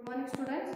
morning students.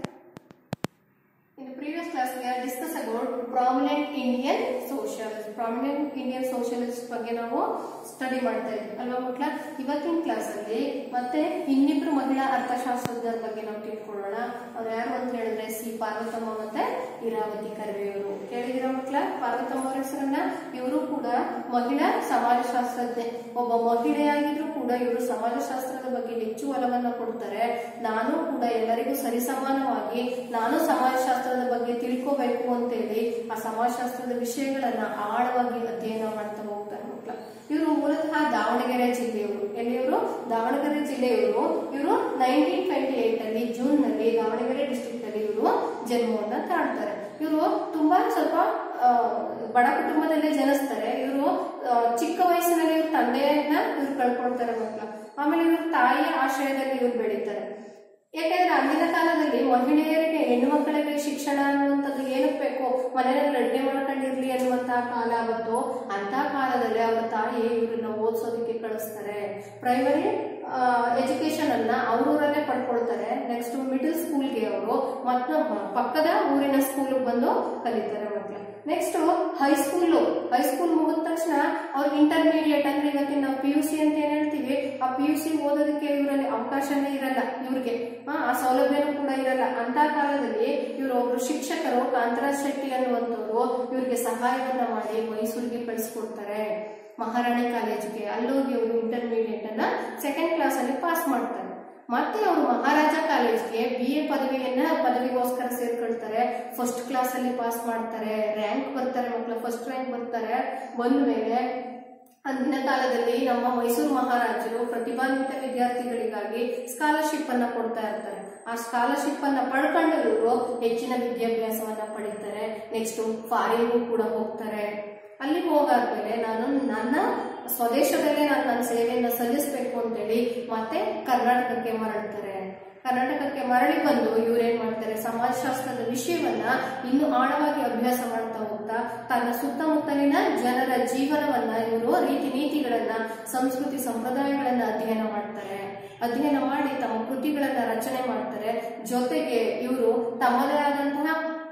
In the previous class we have discussed about prominent Indian socialists. Prominent Indian socialist ಬಗ್ಗೆ ನಾವು study ಮಾಡ್ತಾ ಇದ್ವಿ ಅಲ್ವಾ ಮಕ್ಕಳ ಇವತ್ತಿನ ಕ್ಲಾಸ್ ಅಲ್ಲಿ ಮತ್ತೆ ಇನ್ನಿಬ್ರು ಮಹಿಳಾ ಅರ್ಥಶಾಸ್ತ್ರಜ್ಞರ ಬಗ್ಗೆ ನಾವು ತಿಳ್ಕೊಳ್ಳೋಣ ಅವ್ರು ಯಾರು ಅಂತ ಹೇಳಿದ್ರೆ ಸಿ ಪಾರ್ವತಮ್ಮ ಮತ್ತೆ ಇರಾವತಿ ಕರ್ವೆಯವರು ಕೇಳಿದಿರ ಮಕ್ಕಳ ಪಾರ್ವತಮ್ಮ ಅವರ ಹೆಸರನ್ನ ಇವರು ಕೂಡ ಮಹಿಳಾ ಸಮಾಜಶಾಸ್ತ್ರಜ್ಞೆ ಒಬ್ಬ ಮಹಿಳೆಯಾಗಿದ್ರು ಕೂಡ ಇವರು ಸಮಾಜಶಾಸ್ತ್ರದ ಬಗ್ಗೆ ಹೆಚ್ಚು ಒಲವನ್ನ ಕೊಡ್ತಾರೆ ನಾನು ಕೂಡ ಎಲ್ಲರಿಗೂ ಸರಿಸಮಾನವಾಗಿ ನಾನು ಸಮಾಜಶಾಸ್ತ್ರದ ಬಗ್ಗೆ ತಿಳ್ಕೋಬೇಕು ಅಂತೇಳಿ ಆ ಸಮಾಜಶಾಸ್ತ್ರದ ವಿಷಯಗಳನ್ನ ಆಳವಾಗಿ ಅಧ್ಯಯನ ಮಾಡ್ತಾ ಹೋಗ್ತಾರೆ ಮಕ್ಕಳ ಇವರು ಮೂಲತಃ ದಾವಣಗೆರೆ ಜಿಲ್ಲೆಯವರು ಎಲ್ಲಿಯವರು ದಾವಣಗೆರೆ ಜಿಲ್ಲೆಯವರು ಇವರು ನೈನ್ಟೀನ್ ಟ್ವೆಂಟಿ ಏಟ್ ಅಲ್ಲಿ ಜೂನ್ ನಲ್ಲಿ ದಾವಣಗೆರೆ ಡಿಸ್ಟ್ರಿಕ್ಟ್ ಅಲ್ಲಿ ಇವರು ಜನ್ಮವನ್ನ ತಾಳ್ತಾರೆ ಇವರು ತುಂಬಾ ಸ್ವಲ್ಪ ಆ, ಬಡ ಕುಟುಂಬದಲ್ಲೇ ಜನಿಸ್ತಾರೆ ಇವರು ಚಿಕ್ಕ ವಯಸ್ಸಿನಲ್ಲಿ ಇವ್ರ ತಂದೆಯನ್ನ ಇವ್ರು ಕಳ್ಕೊಳ್ತಾರೆ ಮಕ್ಕಳ ಆಮೇಲೆ ಇವ್ರ ತಾಯಿಯ ಆಶ್ರಯದಲ್ಲಿ ಇವ್ರು ಬೆಳೀತಾರೆ ಯಾಕಂದ್ರೆ ಅಂದಿನ ಕಾಲದಲ್ಲಿ ಮಹಿಳೆಯರಿಗೆ ಹೆಣ್ಣು ಮಕ್ಕಳಿಗೆ ಶಿಕ್ಷಣ ಅನ್ನುವಂಥದ್ದು ಏನಕ್ಕೆ ಬೇಕು ಮನೆಯಲ್ಲಿ ಅಡುಗೆ ಮಾಡ್ಕೊಂಡಿರ್ಲಿ ಅನ್ನುವಂತಹ ಕಾಲ ಅವತ್ತು ಅಂತ ಕಾಲದಲ್ಲಿ ಅವರ ತಾಯಿ ಇವ್ರನ್ನ ಓದಿಸೋದಕ್ಕೆ ಕಳಿಸ್ತಾರೆ ಪ್ರೈಮರಿ ಎಜುಕೇಶನ್ ಅನ್ನ ಅವ್ರೂರಲ್ಲೇ ಪಡ್ಕೊಳ್ತಾರೆ ನೆಕ್ಸ್ಟ್ ಮಿಡಲ್ ಸ್ಕೂಲ್ಗೆ ಅವರು ಮತ್ತೊಬ್ಬ ಪಕ್ಕದ ಊರಿನ ಸ್ಕೂಲ್ಗೆ ಬಂದು ಕಲಿತಾರೆ ಮಕ್ಕಳು ನೆಕ್ಸ್ಟ್ ಹೈಸ್ಕೂಲು ಹೈಸ್ಕೂಲ್ ಮುಗಿದ ತಕ್ಷಣ ಅವ್ರಿಗೆ ಇಂಟರ್ಮೀಡಿಯೇಟ್ ಅಂದ್ರೆ ಇವತ್ತಿನ ನಾವು ಪಿ ಯು ಸಿ ಅಂತ ಏನ್ ಹೇಳ್ತೀವಿ ಆ ಪಿ ಯು ಸಿ ಓದೋದಕ್ಕೆ ಇವರಲ್ಲಿ ಅವಕಾಶನೇ ಇರಲ್ಲ ಇವ್ರಿಗೆ ಆ ಆ ಸೌಲಭ್ಯನೂ ಕೂಡ ಇರಲ್ಲ ಅಂತ ಕಾಲದಲ್ಲಿ ಇವರು ಒಬ್ರು ಶಿಕ್ಷಕರು ಕಾಂತರಾಜ್ ಶೆಟ್ಟಿ ಅನ್ನುವಂಥವ್ರು ಇವ್ರಿಗೆ ಸಹಾಯವನ್ನ ಮಾಡಿ ಮೈಸೂರಿಗೆ ಕಳಿಸ್ಕೊಡ್ತಾರೆ ಮಹಾರಾಣಿ ಕಾಲೇಜಿಗೆ ಅಲ್ಲೋಗಿ ಅವರು ಇಂಟರ್ಮೀಡಿಯೇಟ್ ಅನ್ನ ಸೆಕೆಂಡ್ ಕ್ಲಾಸ್ ಅಲ್ಲಿ ಪಾಸ್ ಮಾಡ್ತಾರೆ ಮತ್ತೆ ಅವರು ಮಹಾರಾಜ ಕಾಲೇಜ್ಗೆ ಬಿ ಎ ಪದವಿಯನ್ನ ಪದವಿಗೋಸ್ಕರ ಸೇರ್ಕೊಳ್ತಾರೆ ಫಸ್ಟ್ ಕ್ಲಾಸ್ ಅಲ್ಲಿ ಪಾಸ್ ಮಾಡ್ತಾರೆ ರ್ಯಾಂಕ್ ಬರ್ತಾರೆ ಮಕ್ಕಳು ಫಸ್ಟ್ ರ್ಯಾಂಕ್ ಬರ್ತಾರೆ ಬಂದ ಮೇಲೆ ಅಂದಿನ ಕಾಲದಲ್ಲಿ ನಮ್ಮ ಮೈಸೂರು ಮಹಾರಾಜರು ಪ್ರತಿಭಾನ್ವಿತ ವಿದ್ಯಾರ್ಥಿಗಳಿಗಾಗಿ ಸ್ಕಾಲರ್ಶಿಪ್ ಅನ್ನ ಕೊಡ್ತಾ ಇರ್ತಾರೆ ಆ ಸ್ಕಾಲರ್ಶಿಪ್ ಅನ್ನ ಪಡ್ಕೊಂಡು ಇವರು ಹೆಚ್ಚಿನ ವಿದ್ಯಾಭ್ಯಾಸವನ್ನ ಪಡಿತಾರೆ ನೆಕ್ಸ್ಟ್ ಫಾರಿನ್ಗೂ ಕೂಡ ಹೋಗ್ತಾರೆ ಅಲ್ಲಿ ಹೋಗಾದ್ಮೇಲೆ ನಾನು ನನ್ನ ಸ್ವದೇಶದಲ್ಲೇ ನಾನು ನನ್ನ ಸೇವೆಯನ್ನ ಸಲ್ಲಿಸಬೇಕು ಅಂತೇಳಿ ಮತ್ತೆ ಕರ್ನಾಟಕಕ್ಕೆ ಮರಳ್ತಾರೆ ಕರ್ನಾಟಕಕ್ಕೆ ಮರಳಿ ಬಂದು ಇವ್ರೇನ್ ಮಾಡ್ತಾರೆ ಸಮಾಜಶಾಸ್ತ್ರದ ವಿಷಯವನ್ನ ಇನ್ನು ಆಳವಾಗಿ ಅಭ್ಯಾಸ ಮಾಡ್ತಾ ಹೋಗ್ತಾ ತನ್ನ ಸುತ್ತಮುತ್ತಲಿನ ಜನರ ಜೀವನವನ್ನ ಇವರು ರೀತಿ ನೀತಿಗಳನ್ನ ಸಂಸ್ಕೃತಿ ಸಂಪ್ರದಾಯಗಳನ್ನ ಅಧ್ಯಯನ ಮಾಡ್ತಾರೆ ಅಧ್ಯಯನ ಮಾಡಿ ತಮ್ಮ ಕೃತಿಗಳನ್ನ ರಚನೆ ಮಾಡ್ತಾರೆ ಜೊತೆಗೆ ಇವರು ತಮ್ಮದೇ ಆದಂತಹ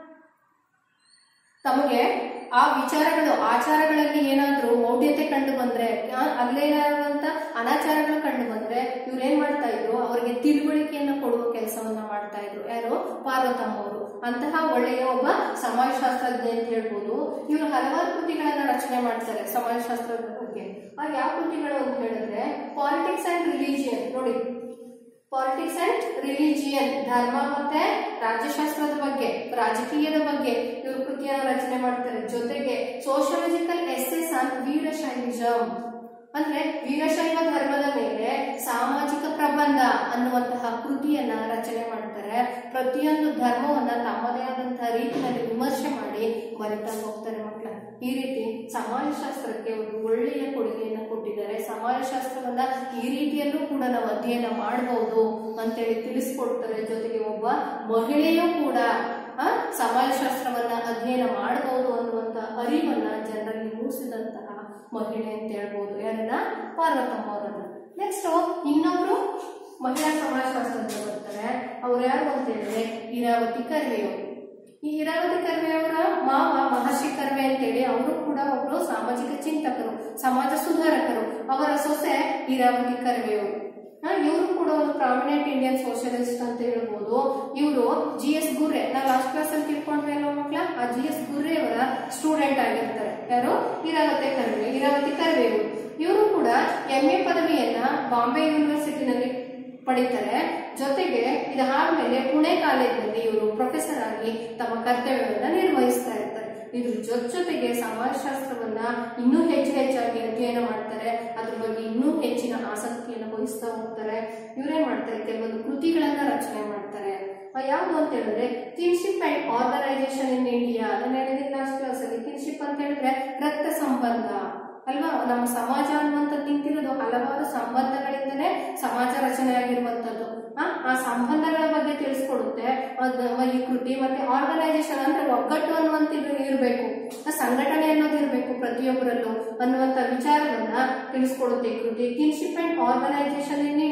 ತಮಗೆ ಆ ವಿಚಾರಗಳು ಆಚಾರಗಳಲ್ಲಿ ಏನಾದ್ರೂ ಮೌಢ್ಯತೆ ಕಂಡು ಬಂದ್ರೆ ಆ, ಅಲ್ಲೇನಾದಂತ ಅನಾಚಾರಗಳು ಕಂಡು ಬಂದ್ರೆ ಇವ್ರು ಏನ್ ಮಾಡ್ತಾ ಇದ್ರು ಅವರಿಗೆ ತಿಳುವಳಿಕೆಯನ್ನ ಕೊಡುವ ಕೆಲಸವನ್ನ ಮಾಡ್ತಾ ಇದ್ರು ಯಾರು ಪಾರ್ವತಮ್ಮ ಅವರು ಅಂತಹ ಒಳ್ಳೆಯ ಒಬ್ಬ ಸಮಾಜಶಾಸ್ತ್ರಜ್ಞ ಅಂತ ಹೇಳ್ಬೋದು ಇವರು ಹಲವಾರು ಕೃತಿಗಳನ್ನ ರಚನೆ ಮಾಡ್ತಾರೆ ಸಮಾಜಶಾಸ್ತ್ರದ ಬಗ್ಗೆ ಆ ಯಾವ ಕೃತಿಗಳು ಅಂತ ಹೇಳಿದ್ರೆ ಪಾಲಿಟಿಕ್ಸ್ ಅಂಡ್ ರಿಲಿಜಿಯನ್ ನೋಡಿ ಪಾಲಿಟಿಕ್ಸ್ ಅಂಡ್ ರಿಲಿಜಿಯನ್ ಧರ್ಮ ಮತ್ತೆ ರಾಜ್ಯಶಾಸ್ತ್ರದ ಬಗ್ಗೆ ರಾಜಕೀಯದ ಬಗ್ಗೆ ಇವರು ಕೃತಿಯನ್ನು ರಚನೆ ಮಾಡ್ತಾರೆ ಜೊತೆಗೆ ಸೋಶಿಯಲಾಜಿಕಲ್ ಎಸ್ಸೆಸ್ ಆನ್ ವೀರಶೈವಿಸಂ ಅಂದ್ರೆ ವೀರಶೈವ ಧರ್ಮದ ಮೇಲೆ ಸಾಮಾಜಿಕ ಪ್ರಬಂಧ ಅನ್ನುವಂತಹ ಕೃತಿಯನ್ನ ರಚನೆ ಮಾಡ್ತಾರೆ ಪ್ರತಿಯೊಂದು ಧರ್ಮವನ್ನ ತಮ್ಮದೇ ಆದಂತಹ ರೀತಿಯಲ್ಲಿ ವಿಮರ್ಶೆ ಮಾಡಿ ಬರಿತಾ ಹೋಗ್ತಾರೆ ಮಕ್ಕಳ ಈ ರೀತಿ ಸಮಾಜಶಾಸ್ತ್ರಕ್ಕೆ ಒಂದು ಒಳ್ಳೆಯ ಕೊಡುಗೆಯನ್ನು ಕೊಟ್ಟಿದ್ದಾರೆ ಸಮಾಜಶಾಸ್ತ್ರವನ್ನ ಈ ರೀತಿಯಲ್ಲೂ ಕೂಡ ನಾವು ಅಧ್ಯಯನ ಮಾಡಬಹುದು ಅಂತೇಳಿ ತಿಳಿಸ್ಕೊಡ್ತಾರೆ ಜೊತೆಗೆ ಒಬ್ಬ ಮಹಿಳೆಯೂ ಕೂಡ ಆ, ಸಮಾಜಶಾಸ್ತ್ರವನ್ನ ಅಧ್ಯಯನ ಮಾಡಬಹುದು ಅನ್ನುವಂತ ಅರಿವನ್ನ ಜನರಲ್ಲಿ ಮೂಡಿಸಿದಂತಹ ಮಹಿಳೆ ಅಂತ ಹೇಳ್ಬೋದು ಯಾರನ್ನ ಪಾರ್ವತಮ್ಮ ಅವರನ್ನ ನೆಕ್ಸ್ಟ್ ಇನ್ನೊಬ್ರು ಮಹಿಳಾ ಸಮಾಜಶಾಸ್ತ್ರಜ್ಞ ಬರ್ತಾರೆ ಅವ್ರು ಯಾರು ಅಂತ ಹೇಳಿದ್ರೆ ಇರಾವತಿ ಕರ್ವೆಯವರು ಈ ಇರಾವತಿ ಕರ್ವೆ ಅವರ ಮಾವ ಮಹರ್ಷಿ ಕರ್ವೆ ಅಂತೇಳಿ ಅವರು ಕೂಡ ಒಬ್ರು ಸಾಮಾಜಿಕ ಚಿಂತಕರು ಸಮಾಜ ಸುಧಾರಕರು ಅವರ ಸೊಸೆ ಇರಾವತಿ ಕರ್ವೆಯವರು ಇವರು ಕೂಡ ಒಂದು ಪ್ರಾಮಿನೆಂಟ್ ಇಂಡಿಯನ್ ಸೋಷಿಯಲಿಸ್ಟ್ ಅಂತ ಹೇಳ್ಬೋದು ಇವರು ಜಿ ಎಸ್ ಗುರ್ರೆ ನಾವು ಲಾಸ್ಟ್ ಕ್ಲಾಸ್ ಅಲ್ಲಿ ತಿಳ್ಕೊಂಡ್ವಿ ಅಲ್ವಾ ಮಕ್ಕಳ ಆ ಜಿ ಎಸ್ ಗುರ್ರೆ ಅವರ ಸ್ಟೂಡೆಂಟ್ ಆಗಿರ್ತಾರೆ ಯಾರು ಇರಾವತಿ ಕರ್ವೆ ಇರಾವತಿ ಕರ್ವೆ ಇವರು ಇವರು ಕೂಡ ಎಂ ಎ ಪದವಿಯನ್ನ ಬಾಂಬೆ ಯೂನಿವರ್ಸಿಟಿನಲ್ಲಿ ಪಡಿತಾರೆ ಜೊತೆಗೆ ಇದಾದ್ಮೇಲೆ ಪುಣೆ ಕಾಲೇಜಿನಲ್ಲಿ ಇವರು ಪ್ರೊಫೆಸರ್ ಆಗಿ ತಮ್ಮ ಕರ್ತವ್ಯವನ್ನ ನಿರ್ವಹಿಸ್ತಾ ಇರ್ತಾರೆ ಇದ್ರ ಜೊತೆ ಜೊತೆಗೆ ಸಮಾಜಶಾಸ್ತ್ರವನ್ನ ಇನ್ನೂ ಹೆಚ್ಚು ಹೆಚ್ಚಾಗಿ ಅಧ್ಯಯನ ಮಾಡ್ತಾರೆ ಅದ್ರ ಬಗ್ಗೆ ಇನ್ನೂ ಹೆಚ್ಚಿನ ಆಸಕ್ತಿಯನ್ನು ವಹಿಸ್ತಾ ಹೋಗ್ತಾರೆ ಇವ್ರೇನ್ ಮಾಡ್ತಾರೆ ಕೆಲವೊಂದು ಕೃತಿಗಳನ್ನ ರಚನೆ ಮಾಡ್ತಾರೆ ಆ ಯಾವುದು ಅಂತ ಹೇಳಿದ್ರೆ kinship and organisation in India ನಾನು ಹೇಳಿದ್ದೀನಿ ಲಾಸ್ಟ್ ಕ್ಲಾಸ್ ಅಲ್ಲಿ ಕಿನ್ಶಿಪ್ ಅಂತ ಹೇಳಿದ್ರೆ ರಕ್ತ ಸಂಬಂಧ ಅಲ್ವಾ ನಮ್ಮ ಸಮಾಜ ಅನ್ನುವಂಥದ್ದು ನಿಂತಿರೋದು ಹಲವಾರು ಸಂಬಂಧಗಳಿಂದಲೇ ಸಮಾಜ ರಚನೆ ಆಗಿರುವಂತದ್ದು ಆ ಆ ಸಂಬಂಧಗಳ ಬಗ್ಗೆ ತಿಳಿಸ್ಕೊಡುತ್ತೆ ಅದು ಈ ಕೃತಿ ಮತ್ತೆ ಆರ್ಗನೈಸೇಷನ್ ಅಂದ್ರೆ ಒಗ್ಗಟ್ಟು ಅನ್ನುವಂತ ಇರಬೇಕು ಸಂಘಟನೆ ಅನ್ನೋದು ಇರಬೇಕು ಪ್ರತಿಯೊಬ್ಬರಲ್ಲೂ ಅನ್ನುವಂತ ವಿಚಾರವನ್ನ ತಿಳಿಸ್ಕೊಡುತ್ತೆ ಈ ಕೃತಿ kinship and organisation in India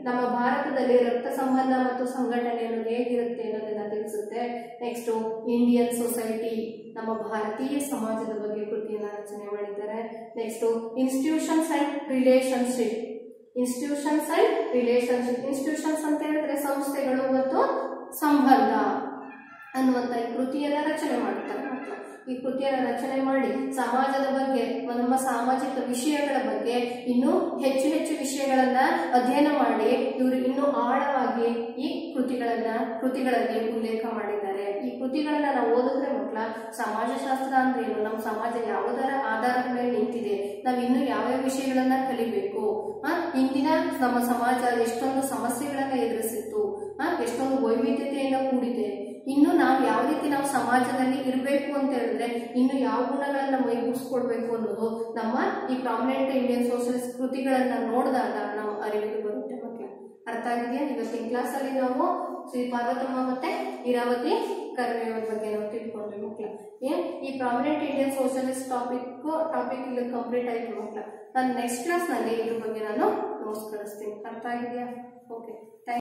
ನಮ್ಮ ಭಾರತದಲ್ಲಿ ರಕ್ತ ಸಂಬಂಧ ಮತ್ತು ಸಂಘಟನೆ ಅನ್ನೋದು ಹೇಗಿರುತ್ತೆ ಅನ್ನೋದನ್ನ ತಿಳಿಸುತ್ತೆ ನೆಕ್ಸ್ಟ್ ಇಂಡಿಯನ್ ಸೊಸೈಟಿ ನಮ್ಮ ಭಾರತೀಯ ಸಮಾಜದ ಬಗ್ಗೆ ಕೃತಿಯನ್ನ ರಚನೆ ಮಾಡಿದ್ದಾರೆ next institutions and relationship institutions and relationship institutions ಅಂತ ಹೇಳಿದ್ರೆ ಸಂಸ್ಥೆಗಳು ಮತ್ತು ಸಂಬಂಧ ಅನ್ನುವಂಥ ಈ ಕೃತಿಯನ್ನ ರಚನೆ ಮಾಡ್ತಾರೆ ಮಕ್ಕಳು ಈ ಕೃತಿಯನ್ನ ರಚನೆ ಮಾಡಿ ಸಮಾಜದ ಬಗ್ಗೆ ನಮ್ಮ ಸಾಮಾಜಿಕ ವಿಷಯಗಳ ಬಗ್ಗೆ ಇನ್ನೂ ಹೆಚ್ಚು ಹೆಚ್ಚು ವಿಷಯಗಳನ್ನ ಅಧ್ಯಯನ ಮಾಡಿ ಇವರು ಇನ್ನೂ ಆಳವಾಗಿ ಈ ಕೃತಿಗಳನ್ನ ಕೃತಿಗಳಲ್ಲಿ ಉಲ್ಲೇಖ ಮಾಡಿದ್ದಾರೆ ಈ ಕೃತಿಗಳನ್ನ ನಾವು ಓದಿದ್ರೆ ಮಕ್ಕಳ ಸಮಾಜಶಾಸ್ತ್ರ ಅಂದ್ರೆ ಏನು ನಮ್ಮ ಸಮಾಜ ಯಾವುದರ ಆಧಾರದ ಮೇಲೆ ನಿಂತಿದೆ ನಾವು ಇನ್ನು ಯಾವ್ಯಾವ ವಿಷಯಗಳನ್ನ ಕಲಿಬೇಕು ಆ ಇಂದಿನ ನಮ್ಮ ಸಮಾಜ ಎಷ್ಟೊಂದು ಸಮಸ್ಯೆಗಳನ್ನ ಎದುರಿಸಿತ್ತು ಆ ಎಷ್ಟೊಂದು ವೈವಿಧ್ಯತೆಯಿಂದ ಕೂಡಿದೆ ಇನ್ನು ನಾವು ಯಾವ ರೀತಿ ನಾವು ಸಮಾಜದಲ್ಲಿ ಇರಬೇಕು ಅಂತ ಹೇಳಿದ್ರೆ ಇನ್ನು ಯಾವ ಗುಣಗಳನ್ನ ಮೈಗೂಡಿಸ್ಕೊಳ್ಬೇಕು ಅನ್ನೋದು ನಮ್ಮ ಈ ಪ್ರಾಮಿನೆಂಟ್ ಇಂಡಿಯನ್ ಸೋಷಲಿಸ್ಟ್ ಕೃತಿಗಳನ್ನ ನೋಡಿದಾಗ ನಾವು ಅರಿವಿಗೆ ಬರುತ್ತೆ ಮಕ್ಕಳ ಅರ್ಥ ಆಗಿದೆಯಾ ಇವತ್ತಿನ ಕ್ಲಾಸಲ್ಲಿ ನಾವು ಶ್ರೀ ಪಾರ್ವತಮ್ಮ ಮತ್ತೆ ಇರಾವತಿ ಕರ್ಮೆಯವರ ಬಗ್ಗೆ ನಾವು ತಿಳ್ಕೊಂಡ್ವಿ ಮಕ್ಕಳ ಏನ್ ಈ prominent Indian socialist topic topic ಇಲ್ಲಿ ಕಂಪ್ಲೀಟ್ ಆಯ್ತು ಮಕ್ಕಳ ನಾನು ನೆಕ್ಸ್ಟ್ ಕ್ಲಾಸ್ನಲ್ಲಿ ಇದ್ರ ಬಗ್ಗೆ ನಾನು ನೋಟ್ಸ್ ಕಳಿಸ್ತೀನಿ ಅರ್ಥ ಆಗಿದೆಯಾ ಓಕೆ